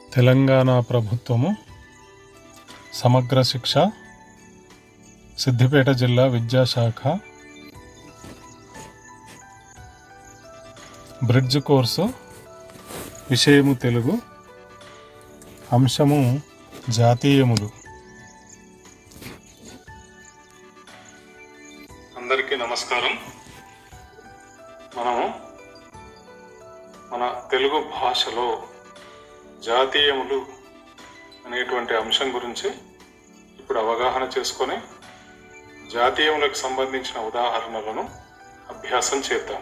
తెలంగాణ ప్రభుత్వము సమగ్ర శిక్ష సిద్దిపేట జిల్లా విద్యాశాఖ బ్రిడ్జ్ కోర్సు విషయము తెలుగు అంశము జాతీయములు అందరికీ నమస్కారం మనము మన తెలుగు భాషలో జాతీయములు అనేటువంటి అంశం గురించి ఇప్పుడు అవగాహన చేసుకొని జాతీయములకు సంబంధించిన ఉదాహరణలను అభ్యాసం చేద్దాం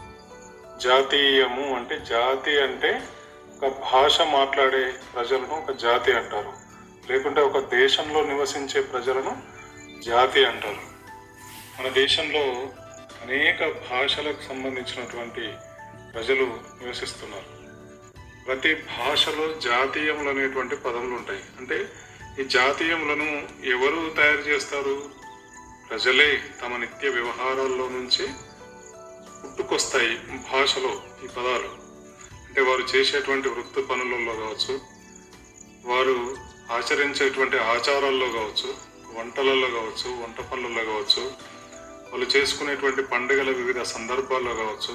జాతీయము అంటే జాతి అంటే ఒక భాష మాట్లాడే ప్రజలను ఒక జాతి అంటారు లేకుంటే ఒక దేశంలో నివసించే ప్రజలను జాతి అంటారు మన దేశంలో అనేక భాషలకు సంబంధించినటువంటి ప్రజలు నివసిస్తున్నారు ప్రతి భాషలో జాతీయములు అనేటువంటి పదములు ఉంటాయి అంటే ఈ జాతీయములను ఎవరు తయారు చేస్తారు ప్రజలే తమ నిత్య వ్యవహారాల్లో నుంచి పుట్టుకొస్తాయి భాషలో ఈ పదాలు అంటే వారు చేసేటువంటి వృత్తి పనులలో కావచ్చు వారు ఆచరించేటువంటి ఆచారాల్లో కావచ్చు వంటలలో కావచ్చు వంట పనులలో కావచ్చు వాళ్ళు చేసుకునేటువంటి పండుగల వివిధ సందర్భాల్లో కావచ్చు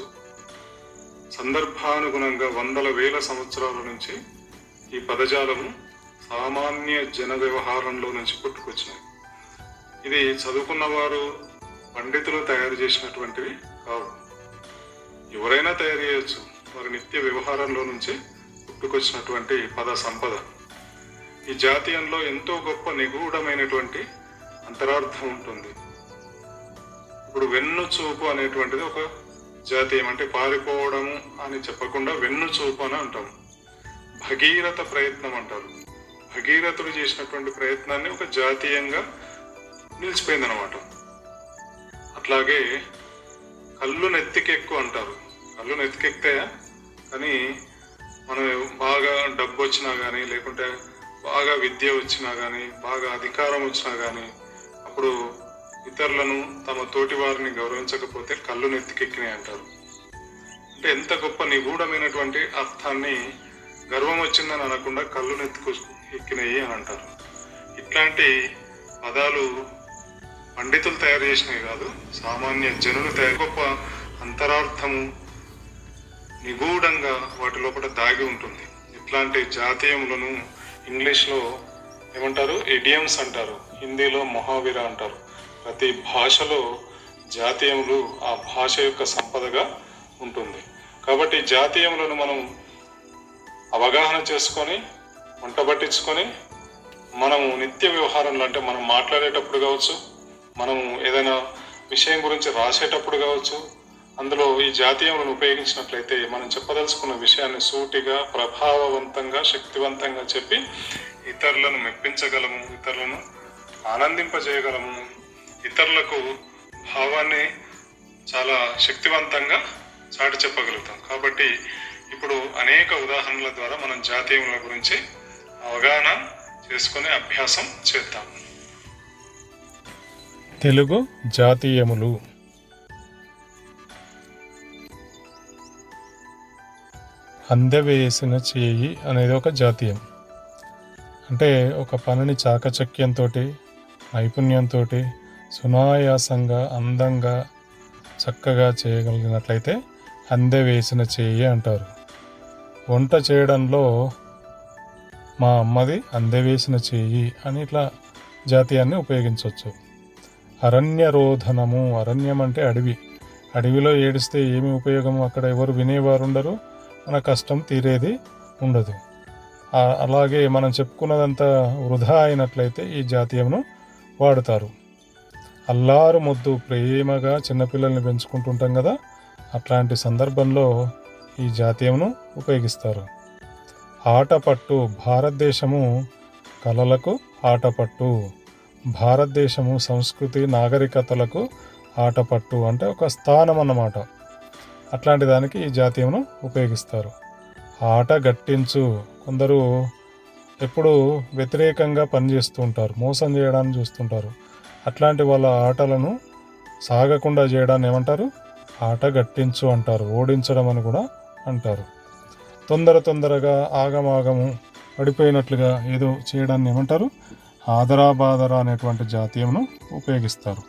సందర్భానుగుణంగా వందల వేల సంవత్సరాల నుంచి ఈ పదజాలము సామాన్య జన వ్యవహారంలో నుంచి పుట్టుకొచ్చినాయి ఇది చదువుకున్న వారు పండితులు తయారు చేసినటువంటివి కావు ఎవరైనా తయారు చేయొచ్చు వారి నిత్య వ్యవహారంలో నుంచి పుట్టుకొచ్చినటువంటి పద సంపద ఈ జాతీయంలో ఎంతో గొప్ప నిగూఢమైనటువంటి అంతరార్థం ఉంటుంది ఇప్పుడు వెన్ను చూపు అనేటువంటిది ఒక జాతీయం అంటే పారిపోవడము అని చెప్పకుండా వెన్ను చూపు అని అంటాం భగీరథ ప్రయత్నం అంటారు భగీరథుడు చేసినటువంటి ప్రయత్నాన్ని ఒక జాతీయంగా నిలిచిపోయింది అనమాట అట్లాగే కళ్ళు నెత్తికెక్కు అంటారు కళ్ళు నెత్తికెక్తాయా కానీ మనం బాగా డబ్బు వచ్చినా కానీ లేకుంటే బాగా విద్య వచ్చినా కానీ బాగా అధికారం వచ్చినా కానీ అప్పుడు ఇతరులను తమ తోటి వారిని గౌరవించకపోతే కళ్ళు నెత్తికెక్కినాయి అంటారు అంటే ఎంత గొప్ప నిగూఢమైనటువంటి అర్థాన్ని గర్వం వచ్చిందని అనకుండా కళ్ళు నెత్తుకు ఎక్కినాయి అని అంటారు ఇట్లాంటి పదాలు పండితులు తయారు చేసినవి కాదు సామాన్య జనులు తయారు గొప్ప అంతరార్థము నిగూఢంగా వాటి లోపల దాగి ఉంటుంది ఇట్లాంటి జాతీయములను ఇంగ్లీష్లో ఏమంటారు ఇడియమ్స్ అంటారు హిందీలో మొహావిర అంటారు ప్రతి భాషలో జాతీయములు ఆ భాష యొక్క సంపదగా ఉంటుంది కాబట్టి జాతీయములను మనం అవగాహన చేసుకొని వంట పట్టించుకొని మనము నిత్య వ్యవహారంలో అంటే మనం మాట్లాడేటప్పుడు కావచ్చు మనము ఏదైనా విషయం గురించి రాసేటప్పుడు కావచ్చు అందులో ఈ జాతీయములను ఉపయోగించినట్లయితే మనం చెప్పదలుచుకున్న విషయాన్ని సూటిగా ప్రభావవంతంగా శక్తివంతంగా చెప్పి ఇతరులను మెప్పించగలము ఇతరులను ఆనందింపజేయగలము ఇతరులకు భావాన్ని చాలా శక్తివంతంగా చాటి చెప్పగలుగుతాం కాబట్టి ఇప్పుడు అనేక ఉదాహరణల ద్వారా మనం జాతీయముల గురించి అవగాహన చేసుకునే అభ్యాసం చేద్దాం తెలుగు జాతీయములు అందవేసిన చేయి అనేది ఒక జాతీయం అంటే ఒక పనిని చాకచక్యంతో నైపుణ్యంతో సునాయాసంగా అందంగా చక్కగా చేయగలిగినట్లయితే అందె వేసిన చేయి అంటారు వంట చేయడంలో మా అమ్మది అందెవేసిన చేయి అని ఇట్లా జాతీయాన్ని ఉపయోగించవచ్చు అరణ్యరోధనము అరణ్యం అంటే అడవి అడవిలో ఏడిస్తే ఏమి ఉపయోగం అక్కడ ఎవరు వినేవారు ఉండరు మన కష్టం తీరేది ఉండదు ఆ- అలాగే మనం చెప్పుకున్నదంతా వృధా అయినట్లయితే ఈ జాతీయంను వాడుతారు అల్లారు ముద్దు ప్రేమగా చిన్నపిల్లల్ని పెంచుకుంటుంటాం కదా అట్లాంటి సందర్భంలో ఈ జాతీయంను ఉపయోగిస్తారు ఆటపట్టు భారతదేశము కళలకు ఆటపట్టు భారతదేశము సంస్కృతి నాగరికతలకు ఆటపట్టు అంటే ఒక స్థానం అన్నమాట అట్లాంటి దానికి ఈ జాతీయమును ఉపయోగిస్తారు ఆట గట్టించు కొందరు ఎప్పుడు వ్యతిరేకంగా పనిచేస్తూ ఉంటారు మోసం చేయడాన్ని చూస్తుంటారు అట్లాంటి వాళ్ళ ఆటలను సాగకుండా చేయడాన్ని ఏమంటారు ఆట గట్టించు అంటారు ఓడించడం అని కూడా అంటారు తొందర తొందరగా ఆగమాగము పడిపోయినట్లుగా ఏదో చేయడాన్ని ఏమంటారు ఆదరాబాదరా అనేటువంటి జాతీయమును ఉపయోగిస్తారు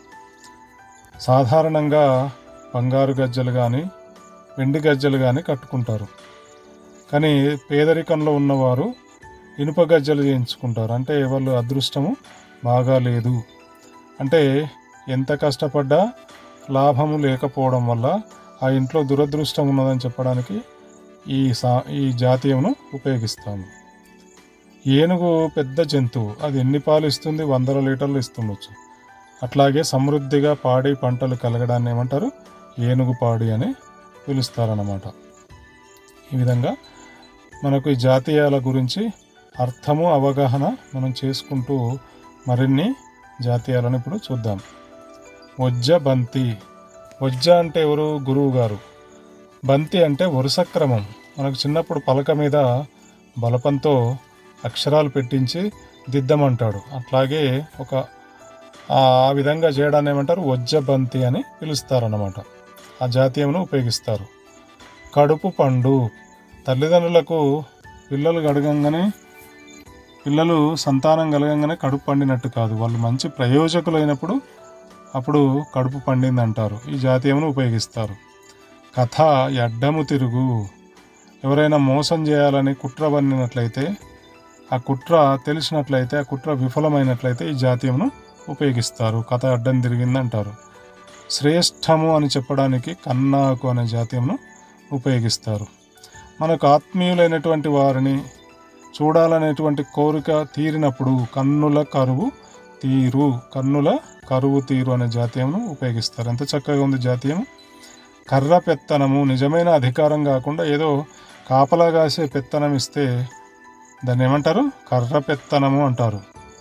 సాధారణంగా బంగారు గజ్జలు కానీ వెండి గజ్జలు కానీ కట్టుకుంటారు కానీ పేదరికంలో ఉన్నవారు ఇనుప గజ్జలు చేయించుకుంటారు అంటే వాళ్ళు అదృష్టము బాగా లేదు అంటే ఎంత కష్టపడ్డా లాభము లేకపోవడం వల్ల ఆ ఇంట్లో దురదృష్టం ఉన్నదని చెప్పడానికి ఈ సా ఈ జాతీయమును ఉపయోగిస్తాము ఏనుగు పెద్ద జంతువు అది ఎన్ని పాలు ఇస్తుంది వందల లీటర్లు ఇస్తుండొచ్చు అట్లాగే సమృద్ధిగా పాడి పంటలు కలగడాన్ని ఏమంటారు ఏనుగు పాడి అని పిలుస్తారన్నమాట ఈ విధంగా మనకు ఈ జాతీయాల గురించి అర్థము అవగాహన మనం చేసుకుంటూ మరిన్ని జాతీయాలను ఇప్పుడు చూద్దాం వజ్జ బంతి వజ్జ అంటే ఎవరు గురువు గారు బంతి అంటే వరుస క్రమం మనకు చిన్నప్పుడు పలక మీద బలపంతో అక్షరాలు పెట్టించి దిద్దమంటాడు అట్లాగే ఒక ఆ ఆ విధంగా చేయడాన్ని ఏమంటారు వజ్జ బంతి అని పిలుస్తారన్నమాట ఆ జాతీయమును ఉపయోగిస్తారు కడుపు పండు తల్లిదండ్రులకు పిల్లలు గడగంగానే పిల్లలు సంతానం కలగంగానే కడుపు పండినట్టు కాదు వాళ్ళు మంచి ప్రయోజకులైనప్పుడు అప్పుడు కడుపు పండింది అంటారు ఈ జాతీయమును ఉపయోగిస్తారు కథ ఎడ్డము తిరుగు ఎవరైనా మోసం చేయాలని కుట్ర పన్నినట్లయితే ఆ కుట్ర తెలిసినట్లయితే ఆ కుట్ర విఫలమైనట్లయితే ఈ జాతీయమును ఉపయోగిస్తారు కథ అడ్డం తిరిగింది అంటారు శ్రేష్టము అని చెప్పడానికి కన్నాకు అనే జాతీయమును ఉపయోగిస్తారు మనకు ఆత్మీయులైనటువంటి వారిని చూడాలనేటువంటి కోరిక తీరినప్పుడు కన్నుల కరువు తీరు కన్నుల కరువు తీరు అనే జాతీయమును ఉపయోగిస్తారు ఎంత చక్కగా ఉంది జాతీయం కర్ర పెత్తనము నిజమైన అధికారం కాకుండా ఏదో కాపలా కాసే పెత్తనం ఇస్తే దాన్ని ఏమంటారు కర్ర పెత్తనము అంటారు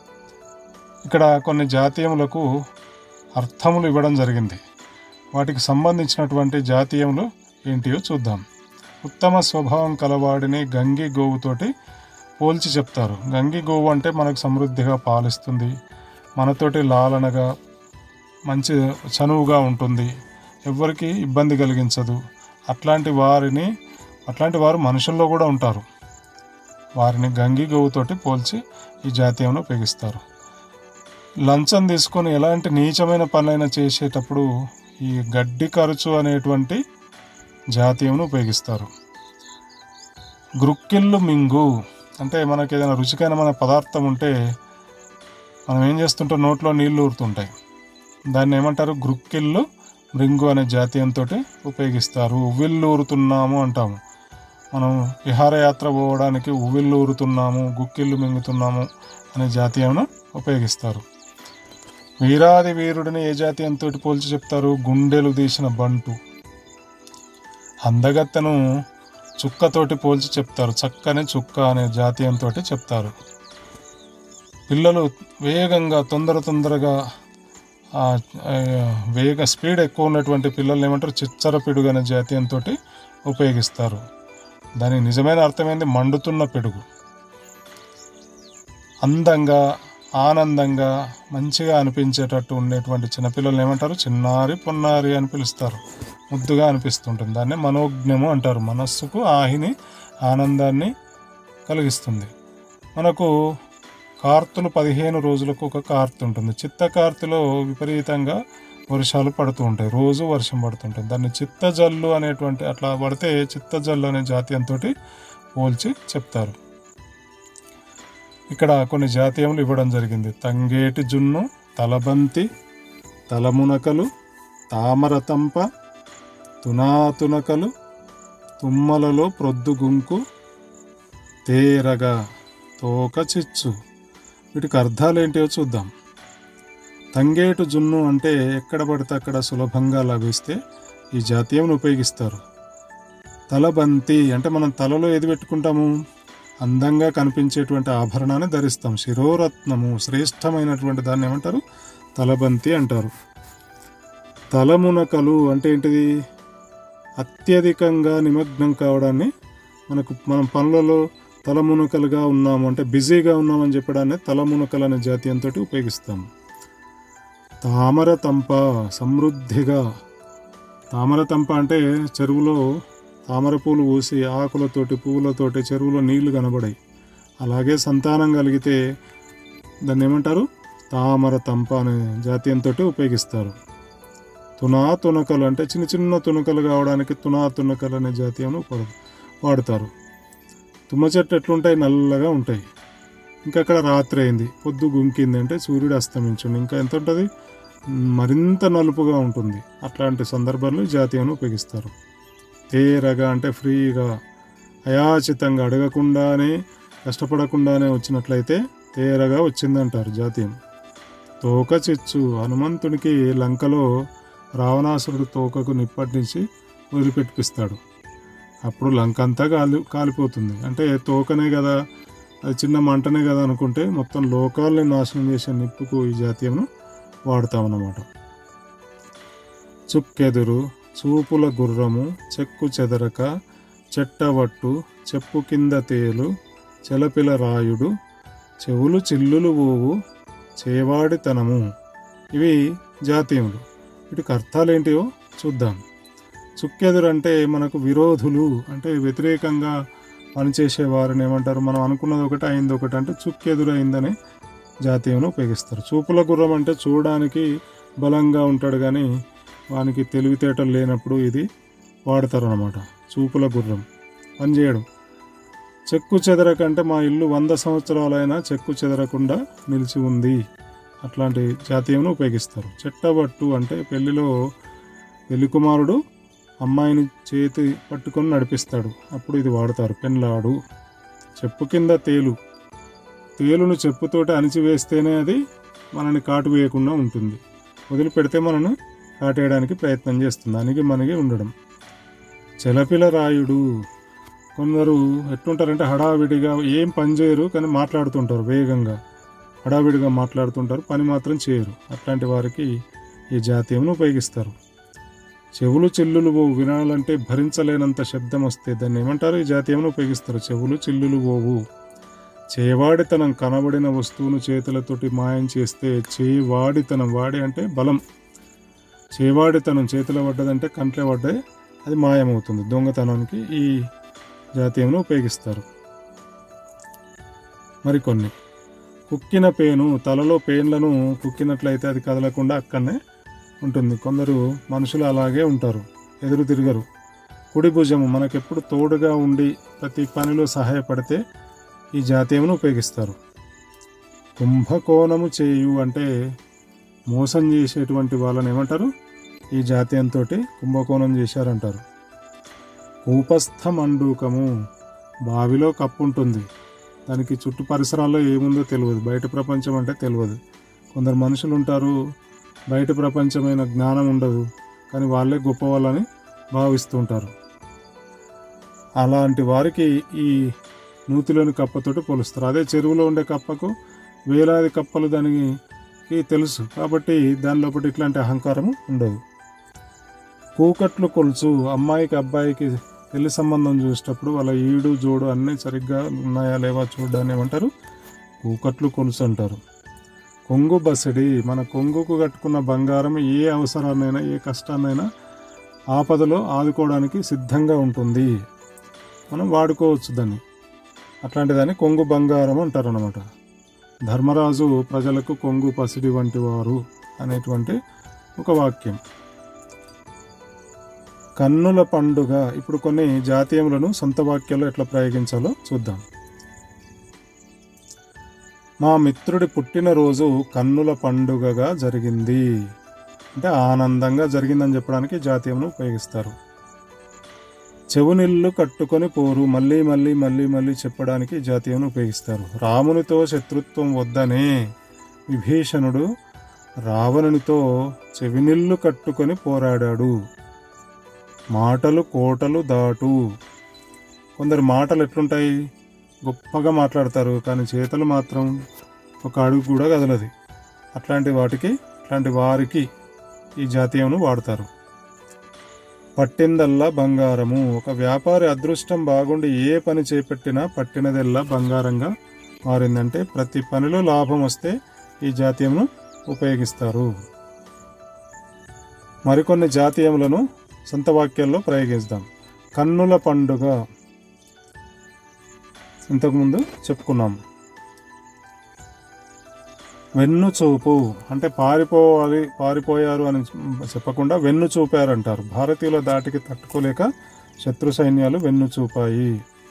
ఇక్కడ కొన్ని జాతీయములకు అర్థములు ఇవ్వడం జరిగింది వాటికి సంబంధించినటువంటి జాతీయములు ఏంటియో చూద్దాం ఉత్తమ స్వభావం కలవాడిని గంగి గోవుతోటి పోల్చి చెప్తారు గంగి గోవు అంటే మనకు సమృద్ధిగా పాలిస్తుంది మనతోటి లాలనగా మంచి చనువుగా ఉంటుంది ఎవ్వరికి ఇబ్బంది కలిగించదు అట్లాంటి వారిని అట్లాంటి వారు మనుషుల్లో కూడా ఉంటారు వారిని గంగి గోవుతోటి పోల్చి ఈ జాతీయంను ఉపయోగిస్తారు లంచం తీసుకొని ఎలాంటి నీచమైన పనులైనా చేసేటప్పుడు ఈ గడ్డి ఖర్చు అనేటువంటి జాతీయంను ఉపయోగిస్తారు గ్రుక్కిళ్ళు మింగు అంటే మనకి ఏదైనా రుచికైన మన పదార్థం ఉంటే మనం ఏం చేస్తుంటాం నోట్లో నీళ్లు ఊరుతుంటాయి దాన్ని ఏమంటారు గ్రుక్కిళ్ళు మృంగు అనే జాతీయంతో ఉపయోగిస్తారు ఉవ్విళ్ళు ఊరుతున్నాము అంటాము మనం విహారయాత్ర పోవడానికి ఉవ్విళ్ళు ఊరుతున్నాము గుక్కిళ్ళు మింగుతున్నాము అనే జాతీయంను ఉపయోగిస్తారు వీరాది వీరుడిని ఏ జాతీయంతో పోల్చి చెప్తారు గుండెలు తీసిన బంటు అందగత్తెను చుక్కతోటి పోల్చి చెప్తారు చక్కని చుక్క అనే జాతీయంతో చెప్తారు పిల్లలు వేగంగా తొందర తొందరగా ఆ, ఆ, వేగ స్పీడ్ ఎక్కువ ఉన్నటువంటి పిల్లల్ని ఏమంటారు చిచ్చర పిడుగు అనే జాతీయంతో ఉపయోగిస్తారు దాని నిజమైన అర్థమైంది మండుతున్న పిడుగు అందంగా ఆనందంగా మంచిగా అనిపించేటట్టు ఉండేటువంటి చిన్నపిల్లల్ని ఏమంటారు చిన్నారి పొన్నారి అని పిలుస్తారు ముద్దుగా అనిపిస్తుంటుంది దాన్ని మనోజ్ఞము అంటారు మనస్సుకు ఆహిని ఆనందాన్ని కలిగిస్తుంది మనకు కార్తులు పదిహేను రోజులకు ఒక కార్తు ఉంటుంది చిత్త కార్తులో విపరీతంగా వర్షాలు పడుతూ ఉంటాయి రోజు వర్షం పడుతుంటుంది దాన్ని చిత్తజల్లు అనేటువంటి అట్లా పడితే చిత్తజల్లు అనే జాతీయంతో పోల్చి చెప్తారు ఇక్కడ కొన్ని జాతీయములు ఇవ్వడం జరిగింది తంగేటి జున్ను తలబంతి తలమునకలు తామరతంప తునాతునకలు తుమ్మలలో ప్రొద్దుగుంకు తేరగా తోక చిచ్చు వీటికి అర్థాలు ఏంటో చూద్దాం తంగేటు జున్ను అంటే ఎక్కడ పడితే అక్కడ సులభంగా లభిస్తే ఈ జాతీయంను ఉపయోగిస్తారు తలబంతి అంటే మనం తలలో ఏది పెట్టుకుంటాము అందంగా కనిపించేటువంటి ఆభరణాన్ని ధరిస్తాం శిరోరత్నము శ్రేష్టమైనటువంటి దాన్ని ఏమంటారు తలబంతి అంటారు తలమునకలు అంటే ఏంటిది అత్యధికంగా నిమగ్నం కావడాన్ని మనకు మనం పనులలో తలమునకలుగా ఉన్నాము అంటే బిజీగా ఉన్నామని చెప్పడాన్ని తలమునకలు అనే జాతీయంతో ఉపయోగిస్తాం తామర తంప సమృద్ధిగా తామర తంప అంటే చెరువులో తామర పూలు పూసి ఆకులతోటి పువ్వులతోటి చెరువులో నీళ్లు కనబడాయి అలాగే సంతానం కలిగితే దాన్ని ఏమంటారు తామర తంప అనే జాతీయంతో ఉపయోగిస్తారు తునా తునకలు అంటే చిన్న చిన్న తునకలు కావడానికి తునా తునకలు అనే జాతీయం వాడతారు తుమ్మ చెట్టు ఎట్లుంటాయి నల్లగా ఉంటాయి ఇంకా అక్కడ రాత్రి అయింది పొద్దు గుంకింది అంటే సూర్యుడు అస్తమించండి ఇంకా ఎంత ఉంటుంది మరింత నలుపుగా ఉంటుంది అట్లాంటి సందర్భాల్లో ఈ జాతీయాన్ని ఉపయోగిస్తారు తేరగా అంటే ఫ్రీగా అయాచితంగా అడగకుండానే కష్టపడకుండానే వచ్చినట్లయితే తేరగా వచ్చిందంటారు జాతీయం తోక చిచ్చు హనుమంతునికి లంకలో రావణాసురుడు తోకకు నిప్పటించి వదిలిపెట్టిపిస్తాడు అప్పుడు లంక అంతా కాలి కాలిపోతుంది అంటే తోకనే కదా అది చిన్న మంటనే కదా అనుకుంటే మొత్తం లోకాల్ని నాశనం చేసే నిప్పుకు ఈ జాతీయంను వాడతామన్నమాట చుక్కెదురు చూపుల గుర్రము చెక్కు చెదరక చెట్టవట్టు చెప్పు కింద తేలు చెలపిల రాయుడు చెవులు చిల్లులు ఓవు చేవాడితనము ఇవి జాతీయములు వీటికి అర్థాలు ఏంటివో చూద్దాం చుక్కెదురు అంటే మనకు విరోధులు అంటే వ్యతిరేకంగా పనిచేసే వారిని ఏమంటారు మనం అనుకున్నది ఒకటి అయింది ఒకటి అంటే చుక్కెదురు అయిందని జాతీయంను ఉపయోగిస్తారు చూపుల గుర్రం అంటే చూడడానికి బలంగా ఉంటాడు కానీ వానికి తెలివితేటలు లేనప్పుడు ఇది వాడతారు అనమాట చూపుల గుర్రం పనిచేయడం చెక్కు చెదరకంటే మా ఇల్లు వంద సంవత్సరాలైనా చెక్కు చెదరకుండా నిలిచి ఉంది అట్లాంటి జాతీయంను ఉపయోగిస్తారు చెట్టబట్టు అంటే పెళ్లిలో పెళ్లి కుమారుడు అమ్మాయిని చేతి పట్టుకొని నడిపిస్తాడు అప్పుడు ఇది వాడతారు పెన్లాడు చెప్పు కింద తేలు తేలును చెప్పుతోటి అణిచివేస్తేనే అది మనని కాటు వేయకుండా ఉంటుంది వదిలిపెడితే మనను కాటేయడానికి ప్రయత్నం చేస్తుంది అనిగి మనకి ఉండడం చెలపిల రాయుడు కొందరు ఎట్లుంటారంటే హడావిడిగా ఏం పని చేయరు కానీ మాట్లాడుతుంటారు వేగంగా హడావిడిగా మాట్లాడుతుంటారు పని మాత్రం చేయరు అట్లాంటి వారికి ఈ జాతీయంను ఉపయోగిస్తారు చెవులు చిల్లులు పోవు వినాలంటే భరించలేనంత శబ్దం వస్తే దాన్ని ఏమంటారు ఈ జాతీయంను ఉపయోగిస్తారు చెవులు చిల్లులు పోవు చేవాడితనం కనబడిన వస్తువును చేతులతోటి మాయం చేస్తే చేవాడితనం వాడి అంటే బలం చేవాడితనం చేతిలో పడ్డదంటే కంట్లో పడ్డే అది మాయమవుతుంది దొంగతనానికి ఈ జాతీయంను ఉపయోగిస్తారు మరికొన్ని కుక్కిన పేను తలలో పేన్లను కుక్కినట్లయితే అది కదలకుండా అక్కడనే ఉంటుంది కొందరు మనుషులు అలాగే ఉంటారు ఎదురు తిరగరు కుడి భుజము మనకెప్పుడు తోడుగా ఉండి ప్రతి పనిలో సహాయపడితే ఈ జాతీయమును ఉపయోగిస్తారు కుంభకోణము చేయు అంటే మోసం చేసేటువంటి వాళ్ళని ఏమంటారు ఈ జాతీయంతో కుంభకోణం చేశారంటారు కూపస్థ మండూకము బావిలో కప్పు ఉంటుంది దానికి చుట్టూ పరిసరాల్లో ఏముందో తెలియదు బయట ప్రపంచం అంటే తెలియదు కొందరు మనుషులు ఉంటారు బయట ప్రపంచమైన జ్ఞానం ఉండదు కానీ వాళ్ళే గొప్ప వాళ్ళని భావిస్తుంటారు అలాంటి వారికి ఈ నూతిలోని కప్పతోటి పోలుస్తారు అదే చెరువులో ఉండే కప్పకు వేలాది కప్పలు దానికి తెలుసు కాబట్టి దాని లోపల ఇట్లాంటి అహంకారము ఉండదు కూకట్లు కొలుచు అమ్మాయికి అబ్బాయికి పెళ్లి సంబంధం చూసేటప్పుడు వాళ్ళ ఈడు జోడు అన్నీ సరిగ్గా ఉన్నాయా లేవా చూడడాన్ని ఏమంటారు కూకట్లు కొలుసు అంటారు కొంగు బసడి మన కొంగుకు కట్టుకున్న బంగారం ఏ అవసరాన్నైనా ఏ కష్టాన్నైనా ఆపదలో ఆదుకోవడానికి సిద్ధంగా ఉంటుంది మనం వాడుకోవచ్చు దాన్ని అట్లాంటి దాన్ని కొంగు బంగారం అంటారు అనమాట ధర్మరాజు ప్రజలకు కొంగు పసిడి వంటి వారు అనేటువంటి ఒక వాక్యం కన్నుల పండుగ ఇప్పుడు కొన్ని జాతీయములను సొంత వాక్యాల్లో ఎట్లా ప్రయోగించాలో చూద్దాం మా మిత్రుడి పుట్టినరోజు కన్నుల పండుగగా జరిగింది అంటే ఆనందంగా జరిగిందని చెప్పడానికి జాతీయమును ఉపయోగిస్తారు చెవునిల్లు కట్టుకొని పోరు మళ్ళీ మళ్ళీ మళ్ళీ మళ్ళీ చెప్పడానికి జాతీయమును ఉపయోగిస్తారు రామునితో శత్రుత్వం వద్దనే విభీషణుడు రావణునితో చెవినిల్లు కట్టుకొని పోరాడాడు మాటలు కోటలు దాటు కొందరు మాటలు ఎట్లుంటాయి గొప్పగా మాట్లాడతారు కానీ చేతలు మాత్రం ఒక అడుగు కూడా కదలది అట్లాంటి వాటికి అట్లాంటి వారికి ఈ జాతీయమును వాడతారు పట్టిందల్లా బంగారము ఒక వ్యాపారి అదృష్టం బాగుండి ఏ పని చేపట్టినా పట్టినదెల్లా బంగారంగా మారిందంటే ప్రతి పనిలో లాభం వస్తే ఈ జాతీయమును ఉపయోగిస్తారు మరికొన్ని జాతీయములను సొంత వాక్యాల్లో ప్రయోగిస్తాం కన్నుల పండుగ ఇంతకుముందు చెప్పుకున్నాం వెన్ను చూపు అంటే పారిపోవాలి పారిపోయారు అని చెప్పకుండా వెన్ను చూపారు అంటారు భారతీయుల దాటికి తట్టుకోలేక శత్రు సైన్యాలు వెన్ను చూపాయి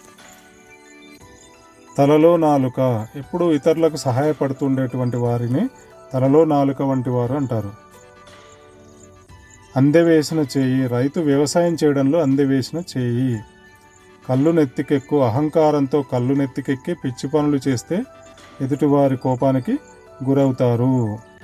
తలలో నాలుక ఎప్పుడు ఇతరులకు సహాయపడుతుండేటువంటి వారిని తలలో నాలుక వంటి వారు అంటారు అందెవేసిన చేయి రైతు వ్యవసాయం చేయడంలో అందెవేసిన చేయి కళ్ళు నెత్తికెక్కు అహంకారంతో కళ్ళు నెత్తికెక్కి పిచ్చి పనులు చేస్తే ఎదుటివారి కోపానికి గురవుతారు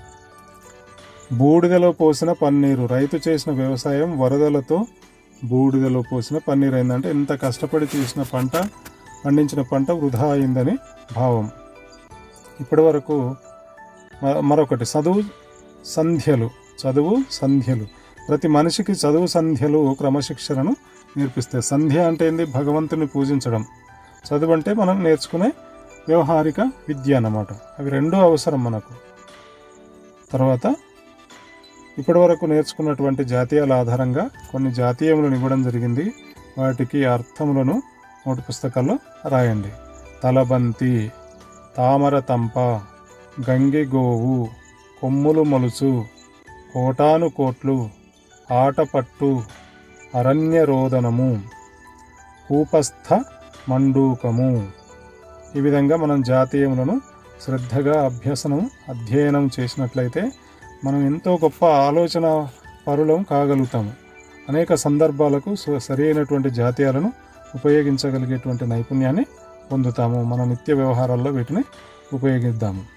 బూడిదలో పోసిన పన్నీరు రైతు చేసిన వ్యవసాయం వరదలతో బూడిదలో పోసిన పన్నీరు అయిందంటే ఇంత కష్టపడి చేసిన పంట పండించిన పంట వృధా అయిందని భావం ఇప్పటి వరకు మ- మరొకటి చదువు సంధ్యలు చదువు సంధ్యలు ప్రతి మనిషికి చదువు సంధ్యలు క్రమశిక్షణను నేర్పిస్తాయి సంధ్య అంటే ఏంది భగవంతుని పూజించడం చదువు అంటే మనం నేర్చుకునే వ్యవహారిక విద్య అన్నమాట అవి రెండూ అవసరం మనకు తర్వాత ఇప్పటివరకు నేర్చుకున్నటువంటి జాతీయాల ఆధారంగా కొన్ని జాతీయములను ఇవ్వడం జరిగింది వాటికి అర్థములను నోటు పుస్తకాల్లో రాయండి తలబంతి తామర తంప గంగి గోవు కొమ్ములు మొలుచు కోటాను కోట్లు ఆటపట్టు అరణ్యరోదనము కూపస్థ మండూకము ఈ విధంగా మనం జాతీయములను శ్రద్ధగా అభ్యసనం అధ్యయనం చేసినట్లయితే మనం ఎంతో గొప్ప ఆలోచన పరులం కాగలుగుతాము అనేక సందర్భాలకు స- సరి అయినటువంటి జాతీయాలను ఉపయోగించగలిగేటువంటి నైపుణ్యాన్ని పొందుతాము మన నిత్య వ్యవహారాల్లో వీటిని ఉపయోగిద్దాము